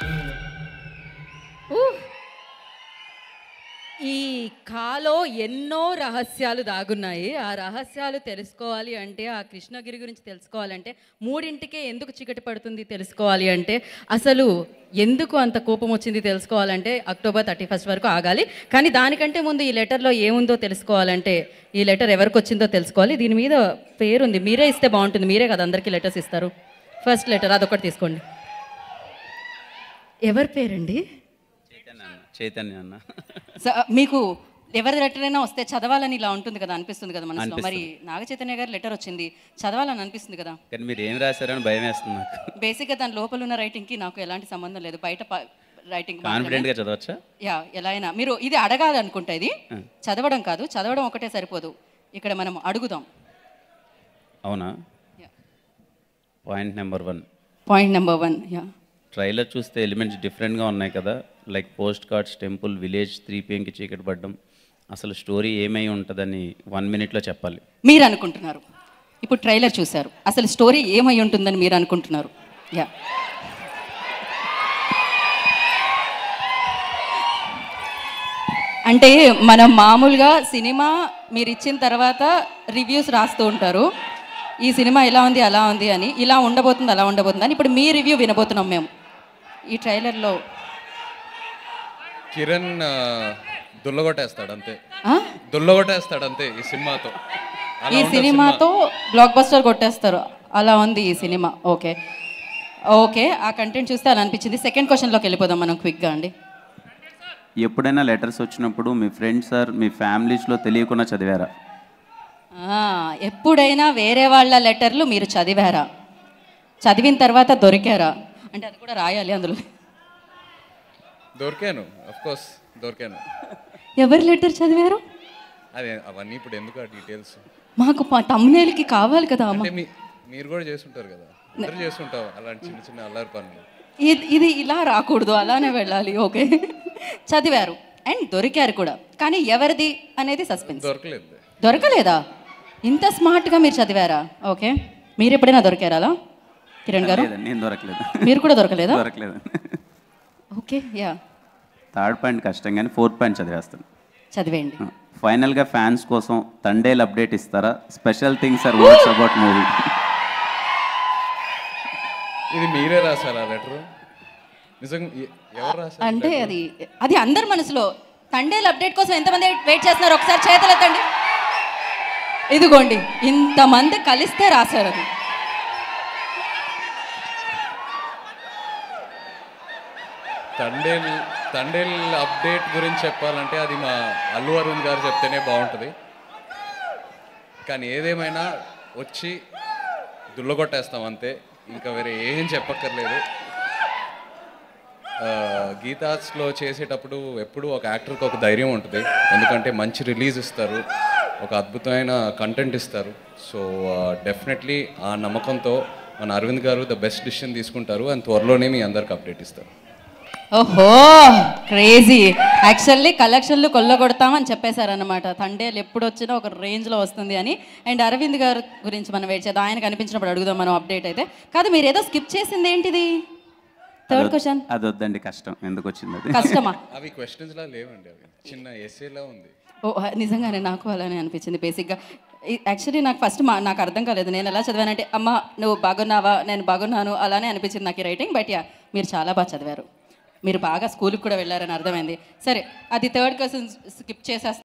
ఊహ్. ఈ కాలో ఎన్నో రహస్యాలు దాగున్నాయి ఆ రహస్యాలు తెలుసుకోవాలి అంటే ఆ కృష్ణగిరి గురించి తెలుసుకోవాలంటే మూడింటికే ఎందుకు చీకటి పడుతుంది తెలుసుకోవాలి అంటే అసలు ఎందుకు అంత కోపం వచ్చింది తెలుసుకోవాలంటే అక్టోబర్ థర్టీ ఫస్ట్ వరకు ఆగాలి కానీ దానికంటే ముందు ఈ లెటర్లో ఏముందో తెలుసుకోవాలంటే ఈ లెటర్ ఎవరికి వచ్చిందో తెలుసుకోవాలి దీని మీద పేరుంది మీరే ఇస్తే బాగుంటుంది మీరే కదా అందరికీ లెటర్స్ ఇస్తారు ఫస్ట్ లెటర్ అదొకటి తీసుకోండి ఎవరి పేరండి చైతన్య అన్న చైతన్య అన్న స- మీకు ఎవరి లెటర్ అయినా వస్తే చదవాలని ఇలా ఉంటుంది కదా అనిపిస్తుంది కదా మనసులో మరి నాగ చైతన్య గారి లెటర్ వచ్చింది చదవాలని అనిపిస్తుంది కదా కానీ మీరు ఏం రాశారని భయం వేస్తుంది నాకు బేసిక్గా దాని లోపల ఉన్న రైటింగ్కి నాకు ఎలాంటి సంబంధం లేదు బయట రైటింగ్ కాన్ఫిడెంట్గా చదవచ్చా యా ఎలా అయినా మీరు ఇది అడగాలి అనుకుంటా ఇది చదవడం కాదు చదవడం ఒకటే సరిపోదు ఇక్కడ మనం అడుగుదాం అవునా point number one point number one ya trailer చూస్తే ఎలిమెంట్స్ డిఫరెంట్గా ఉన్నాయి కదా like post cards temple village three పిఎంకి చీకటి పడ్డం అసలు స్టోరీ ఏమై ఉంటుందని వన్ మినిట్లో చెప్పాలి మీరు అనుకుంటున్నారు ఇప్పుడు ట్రైలర్ చూశారు అసలు స్టోరీ ఏమై ఉంటుందని మీరు అనుకుంటున్నారు యా అంటే మనం మామూలుగా సినిమా మీరు ఇచ్చిన తర్వాత రివ్యూస్ రాస్తూ ఉంటారు ఈ సినిమా ఎలా ఉంది అలా ఉంది అని ఇలా ఉండబోతుంది అలా ఉండబోతుంది అని ఇప్పుడు మీ రివ్యూ వినబోతున్నాం మేము ఈ ట్రైలర్లో కిరణ్ ఆ, దుల్లగొట్టేస్తాడు అంతే ఆ? దుల్లగొట్టేస్తాడు అంతే ఈ సినిమాతో అలా ఈ ఉంటుంది సినిమాతో బ్లాక్ బస్టర్ కొట్టేస్తారు అలా ఉంది ఈ సినిమా ఓకే ఓకే ఆ కంటెంట్ చూస్తే అలా అనిపించింది సెకండ్ క్వశ్చన్లోకి వెళ్ళిపోదాం మనం క్విక్గా అండి ఎప్పుడైనా లెటర్స్ వచ్చినప్పుడు మీ ఫ్రెండ్స్ ఆర్ మీ ఫ్యామిలీస్లో తెలియకుండా చదివారా ఆ, ఎప్పుడైనా వేరే వాళ్ళ లెటర్లు మీరు చదివారా చదివిన తర్వాత దొరికారా అంటే అది కూడా రాయాలి అందులో దొరికాను అఫ్ కోర్స్ దొరికాను ఎవరి లెటర్ చదివారు అదే అవన్నీ ఇప్పుడు ఎందుకు ఆ డీటెయిల్స్ మాకు తమ్మునేలకి కావాలి కదా అమ్మ అంటే మీ మీరు కూడా చేస్తుంటారు కదా అందరు చేస్తుంటావు అలాంటి చిన్న చిన్న అల్లరి పనులు ఇది ఇది ఇలా రాకూడదు అలానే వెళ్ళాలి ఓకే చదివారు అండ్ దొరికారు కూడా కానీ ఎవరిది అనేది సస్పెన్స్ దొరకలేదు దొరకలేదా ఇంత స్మార్ట్గా మీరు చదివారా ఓకే మీరు ఎప్పుడైనా దొరికారా అలా కిరణ్ గారు లేదండి నేను దొరకలేదు మీరు కూడా దొరకలేదా దొరకలేదు ఓకే యా థర్డ్ పాయింట్ కష్టం కానీ ఫోర్త్ పాయింట్ చదివేస్తాను చదివేయండి ఫైనల్గా ఫ్యాన్స్ కోసం తండేల్ అప్డేట్ ఇస్తారా special things are words about movie ఇది మీరే రాశారా లెటర్ నిజంగా ఎ- ఎవరు రాశారు అంటే అది అది అందరి మనసులో తండేల్ అప్డేట్ కోసం ఎంతమంది వెయిట్ చేస్తున్నారు ఒకసారి చేతులు ఎత్తండి ఇదిగోండి ఇంతమంది కలిస్తే రాశారు అది తండేల్ తండేల్ అప్డేట్ గురించి చెప్పాలంటే అది మా అల్లు అరవింద్ గారు చెప్తేనే బాగుంటుంది కానీ ఏదేమైనా వచ్చి దుల్లగొట్టేస్తాం అంతే ఇంకా వేరే ఏం చెప్పక్కర్లేదు ఆ, గీతాస్లో చేసేటప్పుడు ఎప్పుడు ఒక యాక్టర్కి ఒక ధైర్యం ఉంటుంది ఎందుకంటే మంచి రిలీజ్ ఇస్తారు ఒక అద్భుతమైన కంటెంట్ ఇస్తారు సో డెఫినెట్లీ ఆ నమ్మకంతో మన అరవింద్ గారు ద బెస్ట్ డిసిషన్ తీసుకుంటారు అండ్ త్వరలోనే మీ అందరికి అప్డేట్ ఇస్తారు ఓహో క్రేజీ యాక్చువల్లీ కలెక్షన్లు కొల్లగొడతామని చెప్పేశారనమాట తండేలు ఎప్పుడు వచ్చినా ఒక రేంజ్లో వస్తుంది అని అండ్ అరవింద్ గారి గురించి మనం వెయిట్ చేద్దాం ఆయన కనిపించినప్పుడు అడుగుదాం మనం అప్డేట్ అయితే కాదు మీరు ఏదో స్కిప్ చేసింది ఏంటిది థర్డ్ క్వశ్చన్ అది వద్దండి కష్టం ఎందుకు వచ్చింది అది కష్టమా అవి క్వశ్చన్స్ లా లేవండి అవి చిన్న ఎస్ఏలా ఉంది ఓ నిజంగానే నాకు అలానే అనిపించింది బేసిక్గా యాక్చువల్లీ నాకు ఫస్ట్ మా నాకు అర్థం కాలేదు నేను ఎలా చదివానంటే అమ్మ నువ్వు బాగున్నావా నేను బాగున్నాను అలానే అనిపించింది నాకు ఈ రైటింగ్ బట్ యా మీరు చాలా బాగా చదివారు మీరు బాగా స్కూల్కి కూడా వెళ్ళారని అర్థమైంది సరే అది థర్డ్ క్వశ్చన్ స్కిప్ చేసేస్తాను